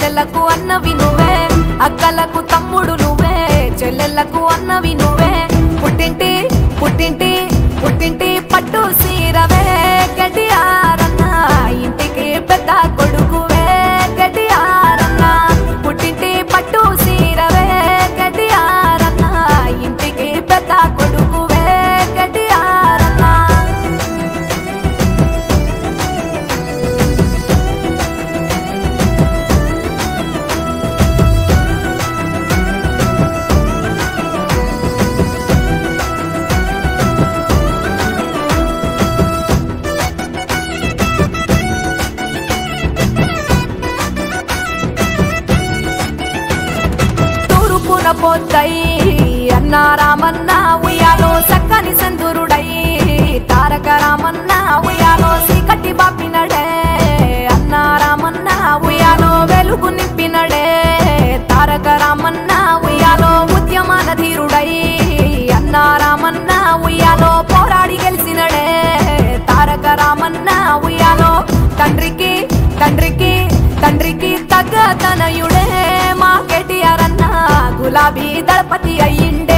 చెల్లెలకు అన్నవి నువ్వే అక్కలకు తమ్ముడు నువ్వే చెల్లెలకు అన్నవి నువ్వే పుట్టింటి పుట్టింటి పుట్టింటి పట్టు సీరవే గడియారన్న ఇంటికి పెద్ద కొడుకువే గడియారన్న పుట్టింటి పట్టు సీరవే గడియారన్న ఇంటికి పెద్ద కొడుకువే గడియారన్న తూర్పున పోద్దై అన్న రామన్న ఉయ్యాలో సక్కని సందురుడై తారక రామన్న ఉయ్యాలో సీకటి బాపినడే అన్న రామన్న ఉయ్యాలో వెలుగు నింపినడే తారక రామన్న ఉయ్యాలో ఉద్యమాన ధీరుడై అన్న రామన్న ఉయ్యాలో పోరాడి గెలిచినడే తారక రామన్న ఉయ్యాలో తండ్రికి తండ్రికి తండ్రికి తగ్గ తనయుడే మా కెటిఆర్ అన్న గులాబీ దళపతి అయ్యిండే